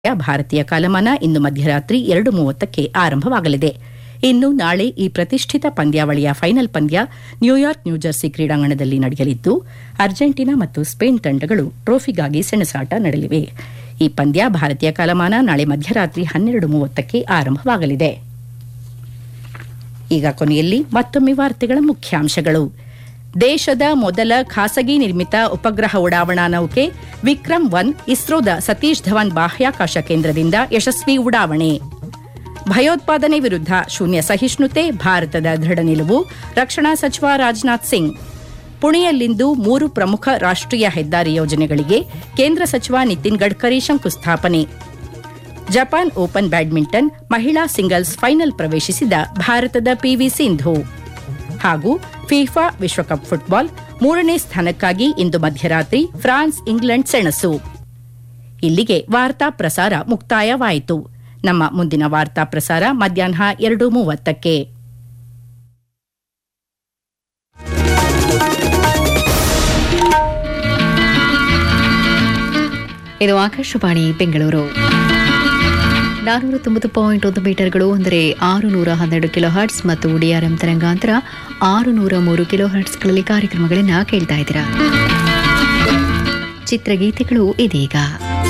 ಭಾರತೀಯ ಕಾಲಮಾನ ಇಂದು ಮಧ್ಯರಾತ್ರಿ ಎರಡು ಮೂವತ್ತಕ್ಕೆ ಆರಂಭವಾಗಲಿದೆ ಇನ್ನು ನಾಳೆ ಈ ಪ್ರತಿಷ್ಠಿತ ಪಂದ್ಯಾವಳಿಯ ಫೈನಲ್ ಪಂದ್ಯ ನ್ಯೂಯಾರ್ಕ್ ನ್ಯೂಜರ್ಸಿ ಕ್ರೀಡಾಂಗಣದಲ್ಲಿ ನಡೆಯಲಿದ್ದು ಅರ್ಜೆಂಟೀನಾ ಮತ್ತು ಸ್ಪೇನ್ ತಂಡಗಳು ಟ್ರೋಫಿಗಾಗಿ ಸೆಣಸಾಟ ನಡೆಯಲಿವೆ ಈ ಪಂದ್ಯ ಭಾರತೀಯ ಕಾಲಮಾನ ನಾಳೆ ಮಧ್ಯರಾತ್ರಿ ಹನ್ನೆರಡು ಮೂವತ್ತಕ್ಕೆ ಆರಂಭವಾಗಲಿದೆ ಈಗ ಕೊನೆಯಲ್ಲಿ ಮತ್ತೊಮ್ಮೆ ವಾರ್ತೆಗಳ ಮುಖ್ಯಾಂಶಗಳು ದೇಶದ ಮೊದಲ ಖಾಸಗಿ ನಿರ್ಮಿತ ಉಪಗ್ರಹ ಉಡಾವಣಾ ನೌಕೆ ವಿಕ್ರಮ್ ಒನ್ ಇಸ್ರೋದ ಸತೀಶ್ ಧವನ್ ಬಾಹ್ಯಾಕಾಶ ಕೇಂದ್ರದಿಂದ ಯಶಸ್ವಿ ಉಡಾವಣೆ ಭಯೋತ್ಪಾದನೆ ವಿರುದ್ಧ ಶೂನ್ಯ ಸಹಿಷ್ಣುತೆ ಭಾರತದ ದೃಢ ನಿಲುವು ರಕ್ಷಣಾ ಸಚಿವ ರಾಜನಾಥ್ ಸಿಂಗ್ ಪುಣೆಯಲ್ಲಿಂದು ಮೂರು ಪ್ರಮುಖ ರಾಷ್ಟೀಯ ಹೆದ್ದಾರಿ ಯೋಜನೆಗಳಿಗೆ ಕೇಂದ್ರ ಸಚಿವ ನಿತಿನ್ ಗಡ್ಕರಿ ಶಂಕುಸ್ಥಾಪನೆ ಜಪಾನ್ ಓಪನ್ ಬ್ಯಾಡ್ಮಿಂಟನ್ ಮಹಿಳಾ ಸಿಂಗಲ್ಸ್ ಫೈನಲ್ ಪ್ರವೇಶಿಸಿದ ಭಾರತದ ಪಿವಿ ಸಿಂಧು ಹಾಗೂ ಫಿಫಾ ವಿಶ್ವಕಪ್ ಫುಟ್ಬಾಲ್ ಮೂರನೇ ಸ್ಥಾನಕ್ಕಾಗಿ ಇಂದು ಮಧ್ಯರಾತ್ರಿ ಫ್ರಾನ್ಸ್ ಇಂಗ್ಲೆಂಡ್ ಸೆಣಸು ಇಲ್ಲಿಗೆ ವಾರ್ತಾ ಪ್ರಸಾರ ಮುಕ್ತಾಯವಾಯಿತು ನಮ್ಮ ಮುಂದಿನ ವಾರ್ತಾ ಪ್ರಸಾರ ಮಧ್ಯಾಹ್ನ ಎರಡು ಮೂವತ್ತಕ್ಕೆ ಇದು ಆಕಾಶವಾಣಿ ಬೆಂಗಳೂರು ನಾನೂರ ತೊಂಬತ್ತು ಪಾಯಿಂಟ್ ಒಂದು ಮೀಟರ್ಗಳು ಅಂದರೆ ಆರು ನೂರ ಹನ್ನೆರಡು ಕಿಲೋ ಹರ್ಟ್ಸ್ ಮತ್ತು ಡಿಆರ್ಎಂ ತರಂಗಾಂತರ ಆರು ನೂರ ಮೂರು ಕಿಲೋ ಹರ್ಟ್ಸ್ಗಳಲ್ಲಿ ಕಾರ್ಯಕ್ರಮಗಳನ್ನು ಕೇಳ್ತಾ ಇದ್ದೀರಾ ಚಿತ್ರಗೀತೆಗಳು ಇದೀಗ